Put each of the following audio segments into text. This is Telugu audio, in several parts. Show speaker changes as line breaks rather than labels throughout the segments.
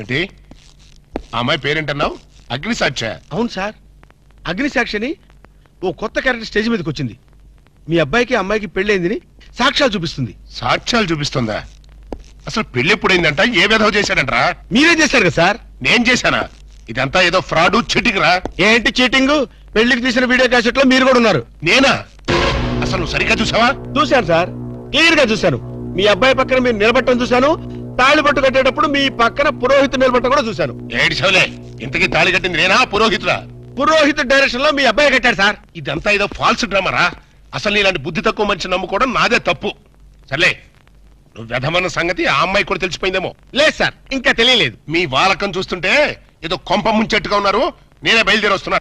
ఏంటి ఆ అమ్మాయి పేరేంటన్నావు అగ్ని సాక్ష
అవును సార్ అగ్ని సాక్షిని ఓ కొత్త క్యారెక్టర్ స్టేజ్ మీదకి వచ్చింది మీ అబ్బాయికి అమ్మాయికి పెళ్ళైందని సాక్ష్యాలు చూపిస్తుంది
సాక్ష్యాలు చూపిస్తుందా అసలు పెళ్లి ఎప్పుడైందంట ఏ విధవ చేశాడంటరా
మీరే చేశారు కదా సార్
నేను చేశానా ఇదంతా ఏదో ఫ్రాడ్ చిటింగ్ రా
ఏంటి చీటింగ్ పెళ్లికి తీసిన వీడియో క్యాసెట్ లో మీరు కూడా ఉన్నారు
నేనా అసలు నువ్వు సరిగ్గా చూసావా
చూశాను సార్ క్లియర్ గా చూశాను మీ అబ్బాయి పక్కన మీరు నిలబట్టం చూశాను తాళి పట్టు కట్టేటప్పుడు మీ పక్కన పురోహితు నిలబట్టం కూడా చూశాను
ఏడు చవలే ఇంతకీ తాళి కట్టింది నేనా పురోహితుడా
పురోహిత డైరెక్షన్ లో మీ అబ్బాయి కట్టాడు సార్
ఇదంతా ఏదో ఫాల్స్ డ్రామారా అసలు ఇలాంటి బుద్ధి తక్కువ మనిషి నమ్ముకోవడం నాదే తప్పు సర్లే నువ్వు వ్యధమన్న సంగతి ఆ అమ్మాయి కూడా తెలిసిపోయిందేమో
లేదు సార్ ఇంకా తెలియలేదు
మీ వాలకం చూస్తుంటే ఏదో కొంప ముంచెట్టుగా ఉన్నారు నేనే బయలుదేరి వస్తున్నా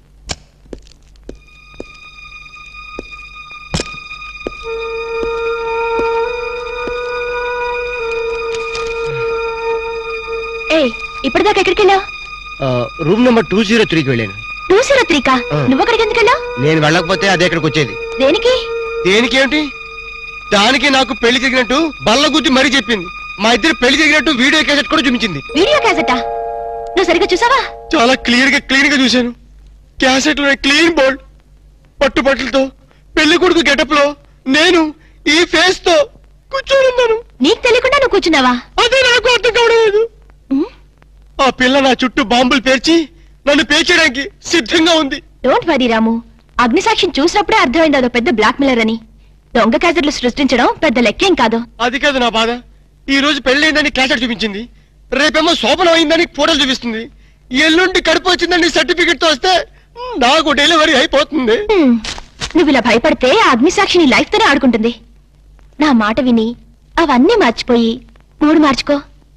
ఏయ్ ఇప్పటిదాకా ఎక్కడికి వెళ్ళావు
రూమ్ నెంబర్ టూ జీరో త్రీకి వెళ్ళాను
టూ జీరో త్రీకా
ఆ.
నువ్వు అక్కడికి ఎందుకు వెళ్ళావు
నేను వెళ్ళకపోతే అదే ఇక్కడికి వచ్చేది
దేనికి
దేనికేమిటి దానికి నాకు పెళ్లి జరిగినట్టు బల్ల గుద్ది మరీ చెప్పింది మా ఇద్దరు పెళ్లి జరిగినట్టు వీడియో క్యాసెట్ కూడా చూపించింది
వీడియో క్యాసెటా నువ్వు సరిగ్గా చూసావా
చాలా క్లియర్ గా క్లీన్ గా చూశాను క్యాసెట్ లో క్లీన్ బోల్డ్ పట్టుబట్టలతో పెళ్లి కొడుకు గెటప్ లో నేను ఈ ఫేస్ తో కూర్చొని ఉన్నాను
నీకు తెలియకుండా నువ్వు కూర్చున్నావా
అదే నాకు అర్థం కావడం లేదు
ఉమ్,
ఆ పిల్ల నా చుట్టూ బాంబులు పేర్చి నన్ను పేర్చడానికి సిద్ధంగా ఉంది
డోంట్ వరీ రాము అగ్నిసాక్షిని చూసినప్పుడే అర్థమైంది అదో పెద్ద బ్లాక్ మెయిలర్ అని దొంగ క్యాసెట్లు సృష్టించడం పెద్ద లెక్కేం కాదు
అది కాదు నా బాధ ఈ రోజు పెళ్ళైందని క్యాసెట్ చూపించింది రేపేమో శోభనం అయిందని ఫోటోలు చూపిస్తుంది ఎల్లుండి కడుపు వచ్చిందని సర్టిఫికెట్ తో వస్తే నాకు డెలివరీ అయిపోతుంది
హ్మ్, నువ్వు ఇలా భయపడితే ఆ అగ్నిసాక్షిని లైఫ్ తోనే ఆడుకుంటుంది నా మాట విని అవన్నీ మర్చిపోయి మూడు మార్చుకో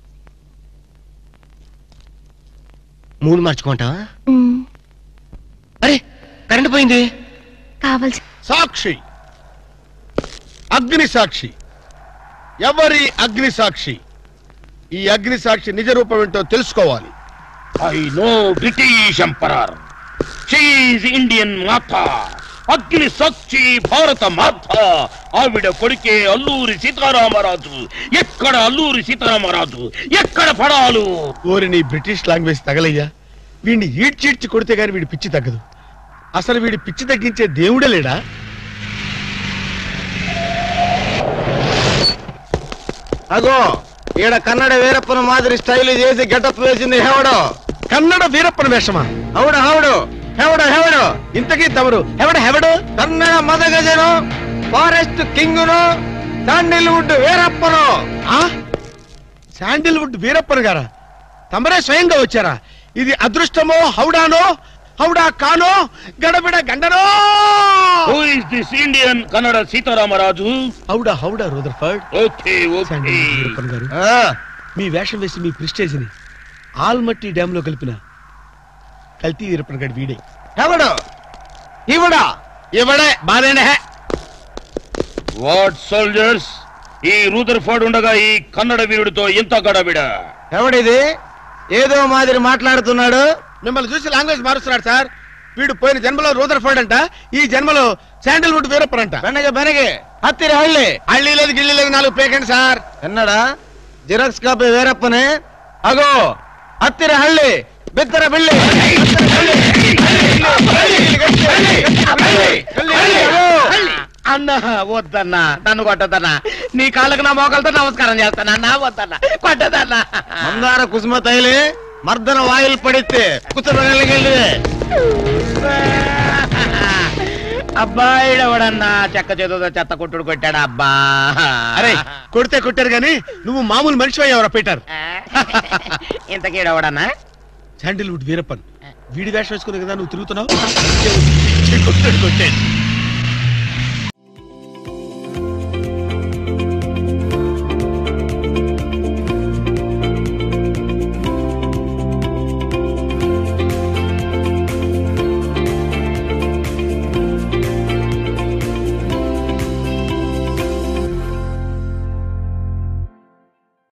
మూడు మార్చుకుంటావా
ఉమ్,
అరే కరెంట్ పోయింది
కావాల్సి
సాక్షి అగ్ని సాక్షి ఎవరి అగ్ని సాక్షి ఈ అగ్ని సాక్షి నిజ రూపం ఏంటో తెలుసుకోవాలి
ఐ నో బ్రిటిష్ ఎంపరర్ షీఈ్ ఇండియన్ మాత అగ్ని సాక్షి భారత మాత ఆవిడ కొడుకే అల్లూరి సీతారామరాజు ఎక్కడ అల్లూరి సీతారామరాజు ఎక్కడ పడాలు
ఓరి నీ బ్రిటిష్ లాంగ్వేజ్ తగలయ్యా వీడిని ఈడ్చీడ్చి కొడితే గాని వీడి పిచ్చి తగ్గదు అసలు వీడి పిచ్చి తగ్గించే దేవుడే లేడా
అగో ఈడ కన్నడ వీరప్పన మాదిరి స్టైల్ చేసి గెటప్ వేసింది హెవడో
కన్నడ వీరప్పన వేషమా
అవుడు హౌడు హెవడో హెవడో
ఇంతకీ తమరు ఎవడ హెవడు
కన్నడ మదగజను ఫారెస్ట్ కింగును శాండిల్వుడ్ వీరప్పను
ఆ శాండిల్వుడ్ వీరప్పన్ గారా తమరే స్వయంగా వచ్చారా ఇది అదృష్టమో హౌడానో హౌడా కానో గడబిడ గండనో
who is this Indian Kannada Sitaramaraju
హౌడా హౌడా Rutherford
okay okay
sandalwood Veerappan గారు మీ వేషం వేసి మీ ప్రిస్టేజ్ని ఆల్మట్టి డ్యామ్ లో కలిపిన కల్తీ వీరప్పన్ గారి వీడే
హెవడో ఇవడా
ఇవడే బాధేనే
వాట్ సోల్జర్స్ ఈ రూదర్ఫర్డ్ ఉండగా ఈ కన్నడ వీరుడితో ఎంత గడబిడ
ఎవడిది ఏదో మాదిరి మాట్లాడుతున్నాడు
మిమ్మల్ని చూసి లాంగ్వేజ్ మారుస్తున్నాడు సార్ వీడు పోయిన జన్మలో రూదర్ఫర్డ్ అంట ఈ జన్మలో శాండిల్వుడ్ వీరప్పన్ అంట
బెనగ బెనగే హత్తిరి హళ్ళి
హళ్ళీ లేదు గిళ్ళి లేదు నాలుగు పేకండి సార్
ఎన్నడా జిరాక్స్ కాపీ వేరప్పనే అగో హత్తిరి హళ్ళి బిత్తర బిళ్ళి
అన్న వద్దన్నా నన్ను కొట్టదన్నా నీ కాళ్ళకు నా మోకాలతో నమస్కారం చేస్తాను అన్న వద్దన్నా కొట్టదన్నా
మందార కుసుమ తైలి మర్దన వాయిల్ పడితే కుసరగలిగి
అబ్బాయి ఎవడన్నా చెక్క చేతుతో చెత్త కొట్టుడు కొట్టాడు అబ్బా
అరే కొడితే కొట్టారు గాని నువ్వు మామూలు మనిషి అయ్యావరా పీటర్
ఇంతకీడవడన్నా
శాండిల్వుడ్ వీరప్పన్ వీడి వేషం వేసుకునే కదా నువ్వు తిరుగుతున్నావు కొట్టాడు కొట్టాడు